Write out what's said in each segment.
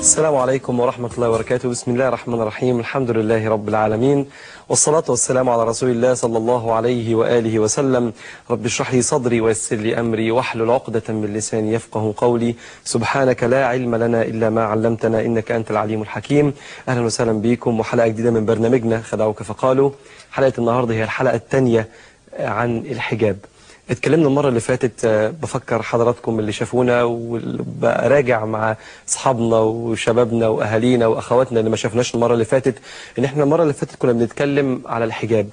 السلام عليكم ورحمة الله وبركاته بسم الله الرحمن الرحيم الحمد لله رب العالمين والصلاة والسلام على رسول الله صلى الله عليه وآله وسلم رب اشرح لي صدري ويسر لي أمري واحلل عقدة من لساني يفقه قولي سبحانك لا علم لنا إلا ما علمتنا إنك أنت العليم الحكيم أهلا وسهلا بكم وحلقة جديدة من برنامجنا خدعوك فقالوا حلقة النهاردة هي الحلقة الثانية عن الحجاب اتكلمنا المرة اللي فاتت آه، بفكر حضراتكم اللي شافونا وبراجع مع اصحابنا وشبابنا واهالينا واخواتنا اللي ما شافناش المرة اللي فاتت ان احنا المرة اللي فاتت كنا بنتكلم على الحجاب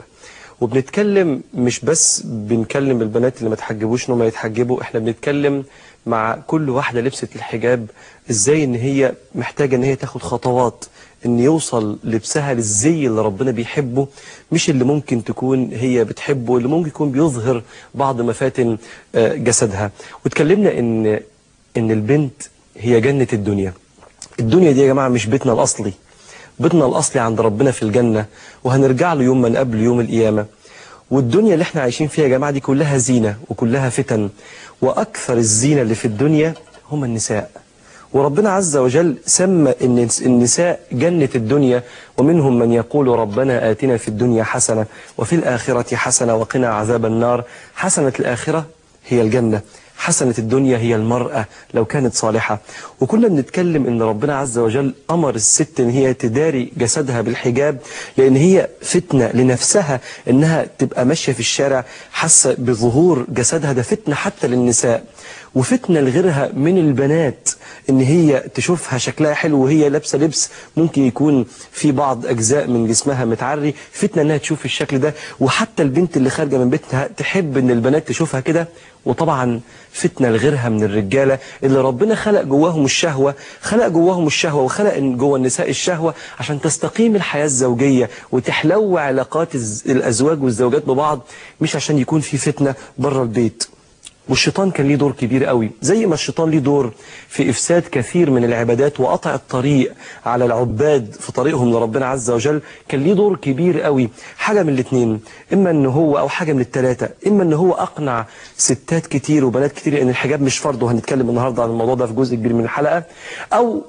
وبنتكلم مش بس بنكلم البنات اللي ما تحجبوش انهم يتحجبوا احنا بنتكلم مع كل واحدة لبست الحجاب ازاي ان هي محتاجة ان هي تاخد خطوات ان يوصل لبسها للزي اللي ربنا بيحبه مش اللي ممكن تكون هي بتحبه اللي ممكن يكون بيظهر بعض مفاتن آه، جسدها واتكلمنا ان ان البنت هي جنة الدنيا الدنيا دي يا جماعة مش بيتنا الأصلي بيتنا الأصلي عند ربنا في الجنة وهنرجع له يوم من قبل يوم القيامة والدنيا اللي احنا عايشين فيها يا جماعة دي كلها زينة وكلها فتن وأكثر الزينة اللي في الدنيا هم النساء وربنا عز وجل سمى ان النساء جنة الدنيا ومنهم من يقول ربنا آتنا في الدنيا حسنة وفي الآخرة حسنة وقنا عذاب النار حسنة الآخرة هي الجنة حسنة الدنيا هي المرأة لو كانت صالحة وكنا بنتكلم ان ربنا عز وجل امر الست ان هي تداري جسدها بالحجاب لان هي فتنة لنفسها انها تبقى ماشية في الشارع حاسة بظهور جسدها ده فتنة حتى للنساء وفتنة لغيرها من البنات ان هي تشوفها شكلها حلو وهي لابسه لبس ممكن يكون في بعض اجزاء من جسمها متعري فتنه انها تشوف الشكل ده وحتى البنت اللي خارجه من بيتها تحب ان البنات تشوفها كده وطبعا فتنه لغيرها من الرجاله اللي ربنا خلق جواهم الشهوه خلق جواهم الشهوه وخلق جوا النساء الشهوه عشان تستقيم الحياه الزوجيه وتحلو علاقات الز- الازواج والزوجات ببعض مش عشان يكون في فتنه بره البيت والشيطان كان ليه دور كبير قوي زي ما الشيطان ليه دور في إفساد كثير من العبادات وقطع الطريق على العباد في طريقهم لربنا عز وجل كان ليه دور كبير قوي حاجة من الاثنين إما أن هو أو حاجة من الثلاثة إما أن هو أقنع ستات كتير وبنات كتير أن الحجاب مش فرض وهنتكلم النهاردة عن الموضوع ده في جزء كبير من الحلقة أو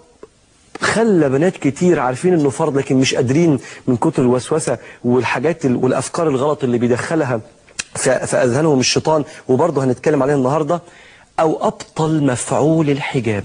خلى بنات كتير عارفين انه فرض لكن مش قادرين من كتر الوسوسه والحاجات ال- والافكار الغلط اللي بيدخلها في في اذهانهم الشيطان وبرضه هنتكلم عليها النهارده او ابطل مفعول الحجاب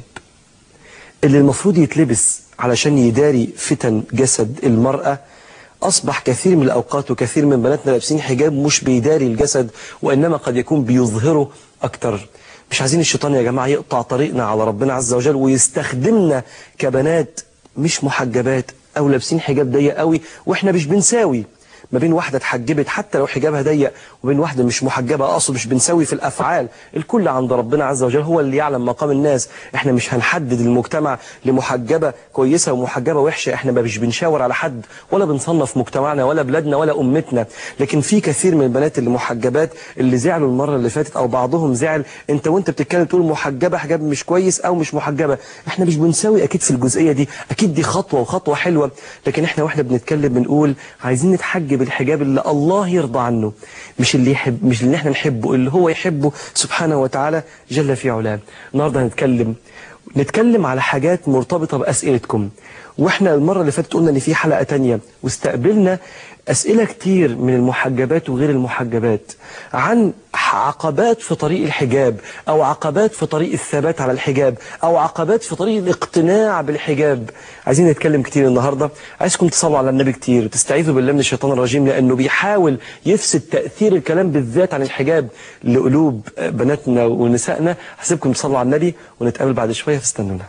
اللي المفروض يتلبس علشان يداري فتن جسد المرأة أصبح كثير من الأوقات وكثير من بناتنا لابسين حجاب مش بيداري الجسد وإنما قد يكون بيظهره أكتر مش عايزين الشيطان يا جماعة يقطع طريقنا على ربنا عز وجل ويستخدمنا كبنات مش محجبات أو لابسين حجاب ضيق قوي وإحنا مش بنساوي ما بين واحدة اتحجبت حتى لو حجابها ضيق وبين واحدة مش محجبة أقصد مش بنسوي في الأفعال الكل عند ربنا عز وجل هو اللي يعلم مقام الناس احنا مش هنحدد المجتمع لمحجبة كويسة ومحجبة وحشة احنا ما مش بنشاور على حد ولا بنصنف مجتمعنا ولا بلادنا ولا أمتنا لكن في كثير من البنات اللي محجبات اللي زعلوا المرة اللي فاتت أو بعضهم زعل انت وانت بتتكلم تقول محجبة حجاب مش كويس أو مش محجبة احنا مش بنساوي أكيد في الجزئية دي أكيد دي خطوة وخطوة حلوة لكن احنا واحنا بنتكلم بنقول عايزين نتحجب الحجاب اللي الله يرضى عنه مش اللي يحب مش اللي احنا نحبه اللي هو يحبه سبحانه وتعالى جل في علاه النهارده هنتكلم نتكلم على حاجات مرتبطة بأسئلتكم واحنا المرة اللي فاتت قلنا ان في حلقة تانية واستقبلنا أسئلة كتير من المحجبات وغير المحجبات عن عقبات في طريق الحجاب أو عقبات في طريق الثبات على الحجاب أو عقبات في طريق الاقتناع بالحجاب عايزين نتكلم كتير النهاردة عايزكم تصلوا على النبي كتير وتستعيذوا بالله من الشيطان الرجيم لأنه بيحاول يفسد تأثير الكلام بالذات عن الحجاب لقلوب بناتنا ونسائنا هسيبكم تصلوا على النبي ونتقابل بعد شوية فاستنونا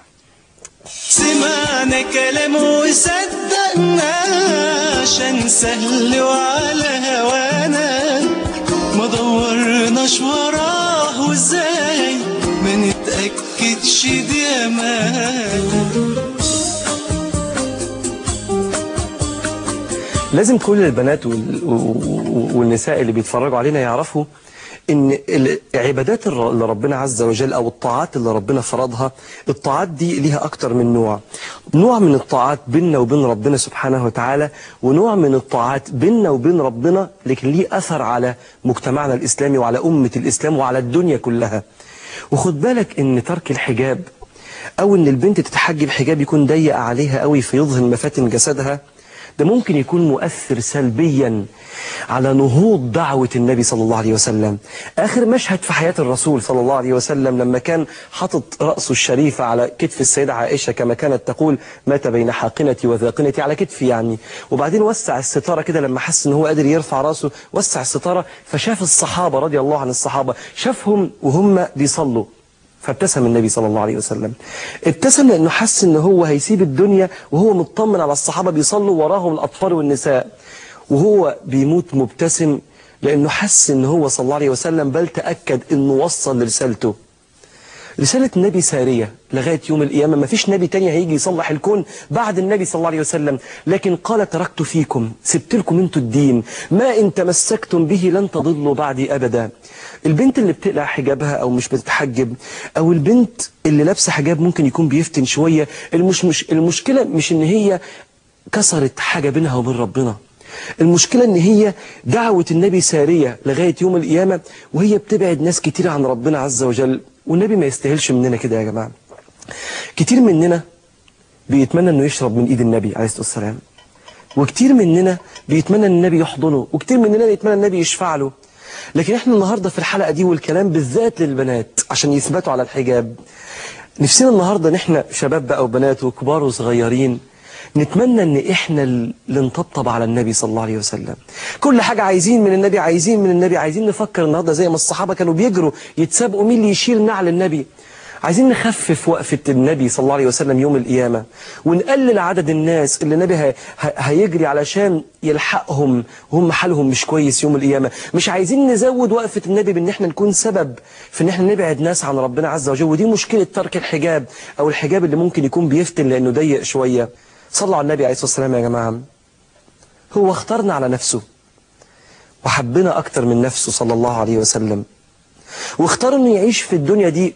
سمعنا كلام وصدقنا عشان سهل وعلى هوانا ما دورناش وراه وازاي ما نتأكدش دي أمانة لازم كل البنات وال- و- و- والنساء اللي بيتفرجوا علينا يعرفوا ان العبادات الر- اللي ربنا عز وجل او الطاعات اللي ربنا فرضها الطاعات دي ليها اكتر من نوع نوع من الطاعات بيننا وبين ربنا سبحانه وتعالى ونوع من الطاعات بيننا وبين ربنا لكن ليه اثر على مجتمعنا الاسلامي وعلى امة الاسلام وعلى الدنيا كلها وخد بالك ان ترك الحجاب او ان البنت تتحجب حجاب يكون ضيق عليها قوي فيظهر مفاتن جسدها ده ممكن يكون مؤثر سلبيا على نهوض دعوة النبي صلى الله عليه وسلم آخر مشهد في حياة الرسول صلى الله عليه وسلم لما كان حاطط رأسه الشريف على كتف السيدة عائشة كما كانت تقول مات بين حاقنتي وذاقنتي على كتفي يعني وبعدين وسع الستارة كده لما حس ان هو قادر يرفع راسه وسع الستارة فشاف الصحابة رضي الله عن الصحابة شافهم وهم بيصلوا فابتسم النبي صلى الله عليه وسلم ابتسم لأنه حس ان هو هيسيب الدنيا وهو مطمن على الصحابة بيصلوا وراهم الأطفال والنساء وهو بيموت مبتسم لأنه حس ان هو صلى الله عليه وسلم بل تأكد انه وصل لرسالته رسالة النبي سارية لغاية يوم القيامة ما فيش نبي تاني هيجي يصلح الكون بعد النبي صلى الله عليه وسلم لكن قال تركت فيكم سبت لكم انتوا الدين ما ان تمسكتم به لن تضلوا بعدي أبدا البنت اللي بتقلع حجابها أو مش بتتحجب أو البنت اللي لابسه حجاب ممكن يكون بيفتن شوية المش مش المشكلة مش ان هي كسرت حاجة بينها وبين ربنا المشكلة ان هي دعوة النبي سارية لغاية يوم القيامة وهي بتبعد ناس كتير عن ربنا عز وجل والنبي ما يستاهلش مننا كده يا جماعة كتير مننا بيتمنى انه يشرب من ايد النبي عليه الصلاة والسلام وكتير مننا بيتمنى ان النبي يحضنه وكتير مننا بيتمنى النبي يشفع له لكن احنا النهاردة في الحلقة دي والكلام بالذات للبنات عشان يثبتوا على الحجاب نفسنا النهاردة ان احنا شباب بقى وبنات وكبار وصغيرين نتمنى ان احنا اللي نطبطب على النبي صلى الله عليه وسلم كل حاجة عايزين من النبي عايزين من النبي عايزين نفكر النهاردة زي ما الصحابة كانوا بيجروا يتسابقوا مين اللي يشيل نعل النبي عايزين نخفف وقفة النبي صلى الله عليه وسلم يوم القيامة ونقلل عدد الناس اللي النبي هي هيجري علشان يلحقهم وهم حالهم مش كويس يوم القيامة مش عايزين نزود وقفة النبي بان احنا نكون سبب في ان احنا نبعد ناس عن ربنا عز وجل ودي مشكلة ترك الحجاب او الحجاب اللي ممكن يكون بيفتن لانه ضيق شوية صلوا على النبي عليه الصلاة والسلام يا جماعة هو اختارنا على نفسه وحبنا أكتر من نفسه صلى الله عليه وسلم واختار انه يعيش في الدنيا دي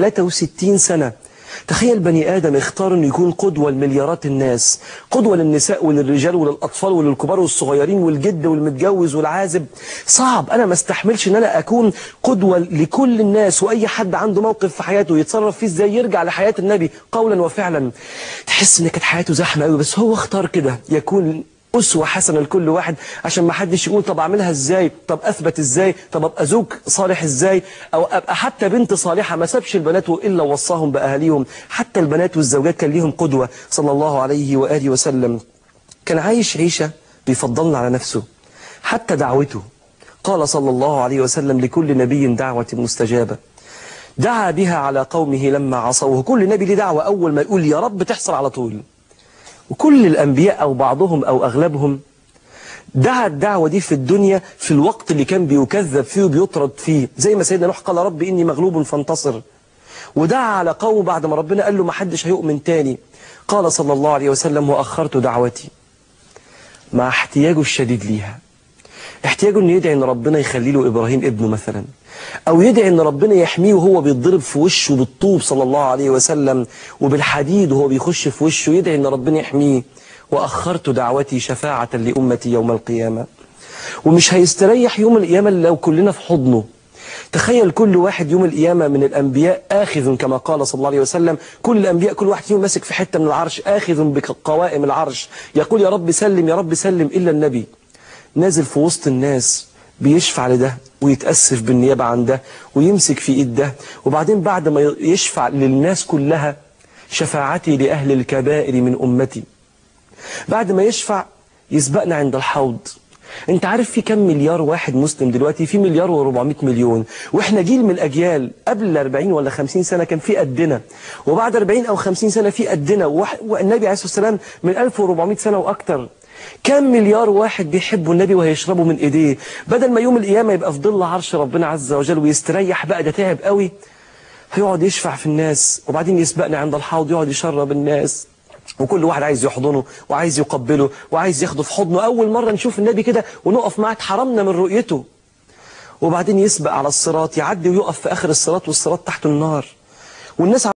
63 سنة تخيل بني آدم اختار انه يكون قدوة لمليارات الناس قدوة للنساء وللرجال وللأطفال وللكبار والصغيرين والجد والمتجوز والعازب صعب أنا ما استحملش ان أنا أكون قدوة لكل الناس وأي حد عنده موقف في حياته يتصرف فيه ازاي يرجع لحياة النبي قولا وفعلا تحس ان كانت حياته زحمة قوي بس هو اختار كده يكون أسوة حسنة لكل واحد عشان ما حدش يقول طب أعملها إزاي طب أثبت إزاي طب أبقى زوج صالح إزاي أو أبقى حتى بنت صالحة ما سابش البنات إلا وصاهم بأهاليهم حتى البنات والزوجات كان ليهم قدوة صلى الله عليه وآله وسلم كان عايش عيشة بيفضلنا على نفسه حتى دعوته قال صلى الله عليه وسلم لكل نبي دعوة مستجابة دعا بها على قومه لما عصوه كل نبي ليه دعوة أول ما يقول يا رب تحصل على طول وكل الأنبياء أو بعضهم أو أغلبهم دعا الدعوة دي في الدنيا في الوقت اللي كان بيكذب فيه وبيطرد فيه زي ما سيدنا نوح قال رب إني مغلوب فانتصر ودعا على قومه بعد ما ربنا قال له ما حدش هيؤمن تاني قال صلى الله عليه وسلم وأخرت دعوتي مع احتياجه الشديد ليها احتياجه انه يدعي ان ربنا يخلي له ابراهيم ابنه مثلا او يدعي ان ربنا يحميه وهو بيتضرب في وشه بالطوب صلى الله عليه وسلم وبالحديد وهو بيخش في وشه يدعي ان ربنا يحميه واخرت دعوتي شفاعة لامتي يوم القيامة ومش هيستريح يوم القيامة لو كلنا في حضنه تخيل كل واحد يوم القيامة من الأنبياء آخذ كما قال صلى الله عليه وسلم كل الأنبياء كل واحد فيهم ماسك في حتة من العرش آخذ بقوائم العرش يقول يا رب سلم يا رب سلم إلا النبي نازل في وسط الناس بيشفع لده ويتأسف بالنيابة عن ده ويمسك في إيد ده وبعدين بعد ما يشفع للناس كلها شفاعتي لأهل الكبائر من أمتي بعد ما يشفع يسبقنا عند الحوض انت عارف في كم مليار واحد مسلم دلوقتي في مليار و400 مليون واحنا جيل من الاجيال قبل 40 ولا 50 سنة كان في قدنا وبعد 40 او 50 سنة في قدنا والنبي عليه الصلاة والسلام من 1400 سنة واكتر كم مليار واحد بيحبوا النبي وهيشربوا من ايديه بدل ما يوم القيامة يبقى في ظل عرش ربنا عز وجل ويستريح بقى ده تعب قوي هيقعد يشفع في الناس وبعدين يسبقنا عند الحوض يقعد يشرب الناس وكل واحد عايز يحضنه وعايز يقبله وعايز ياخده في حضنه أول مرة نشوف النبي كده ونقف معاه اتحرمنا من رؤيته وبعدين يسبق على الصراط يعدي ويقف في آخر الصراط والصراط تحته النار والناس